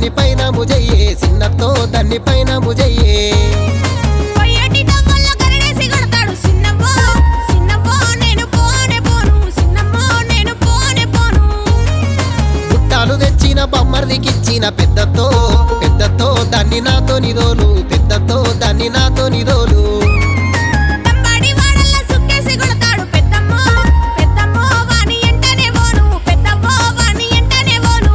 దాన్ని పైన ముజయ్యే చిన్నతో దాన్ని పైన ముజయ్యే పొయ్యటి డబ్బల్లో గరిడేసి కొడతాడు సిన్నవ్వో సిన్నవ్వో నేను పోనే పోను సిన్నమ్మో నేను పోనే పోను పుట్టాలు తెచ్చిన బొమ్మర్దికిచ్చిన పెద్దతో పెద్దతో దాన్ని నాతో నిదోలు పెద్దతో దాన్ని నాతో నిదోలు తంబాడి వాడల్ల సుక్కేసి కొడతాడు పెద్దమ్మో పెద్దమ్మో వాని ఎంటనే పోను పెద్దమ్మో వాని ఎంటనే పోను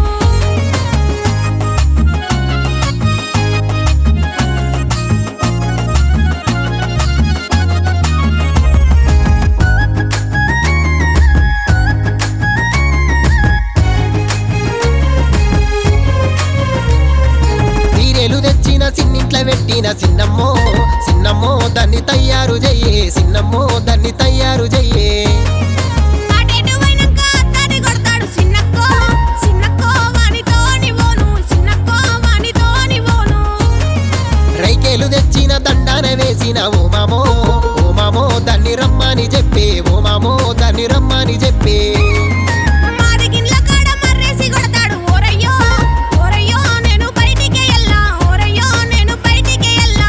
తీరేలు తెచ్చిన చిన్నింట్ల పెట్టిన చిన్నమ్మో చిన్నమ్మో దాన్ని తయారు చెయ్యే చిన్నమ్మో దాన్ని తయారు చెయ్యే అటెటు పోయినాక అత్తని కొడతాడు సిన్నక్కో సిన్నక్కో వానితోని పోను సిన్నక్కో వానితోని పోను రైకేలు తెచ్చిన దండాన వేసిన ఓ మామో ఓ మామో దాన్ని రమ్మని చెప్పే ఓ మామో దాన్ని రమ్మని చెప్పే మాదిగిన్ల కాడ మర్రేసి కొడతాడు ఓరయ్యో ఓరయ్యో నేను బయటికి ఎల్లా ఓరయ్యో నేను బయటికి ఎల్లా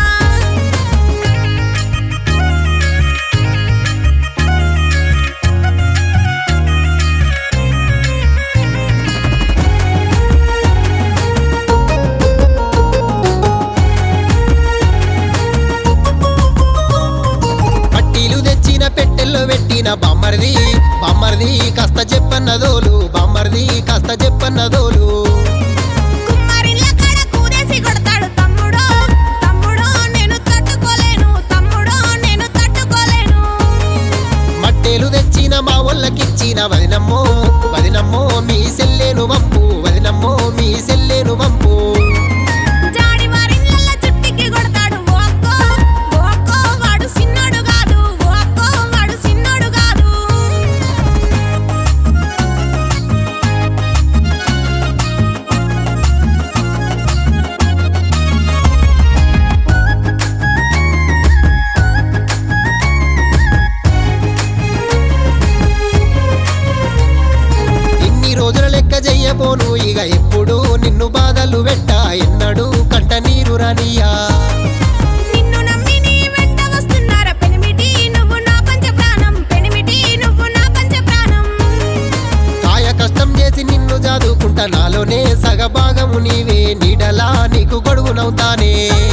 పట్టీలు తెచ్చిన పెట్టెల్లో పెట్టిన బామ్మర్ది బామ్మర్ది కాస్త చెప్పన్నదోలు బామ్మర్ది కాస్త చెప్పన్నదోలు కుమ్మరిన్ల కాడ కూరేసి కొడతాడు తమ్ముడో తమ్ముడో నేను తట్టుకోలేను తమ్ముడో నేను తట్టుకోలేను మట్టేలు తెచ్చిన మా ఒళ్ళకిచ్చిన వదినమ్మో వదినమ్మో మీ సెల్లేను వంపు వదినమ్మో మీ సెల్లేను వంపు జాడి వారిన్లల్ల చుట్టికి కొడతాడు ఓ అక్కో ఓ అక్కో వాడు సిన్నోడు కాదు ఓ అక్కో వాడు సిన్నోడు కాదు ఇన్ని రోజుల లెక్క చెయ్యబోను ఇక ఎప్పుడు నిన్ను బాధలు పెట్ట ఎన్నడు కంట నీరు రానియా నిన్ను నమ్మి నీ వెంట వస్తున్నారా పెనిమిటి నువ్వు నా పంచ ప్రాణం పెనిమిటి నువ్వు నా పంచ ప్రాణం కాయ కష్టం చేసి నిన్ను చదువుకుంటా నాలోనే సగభాగము నీవే నీడలా నీకు గొడుగునవుతానే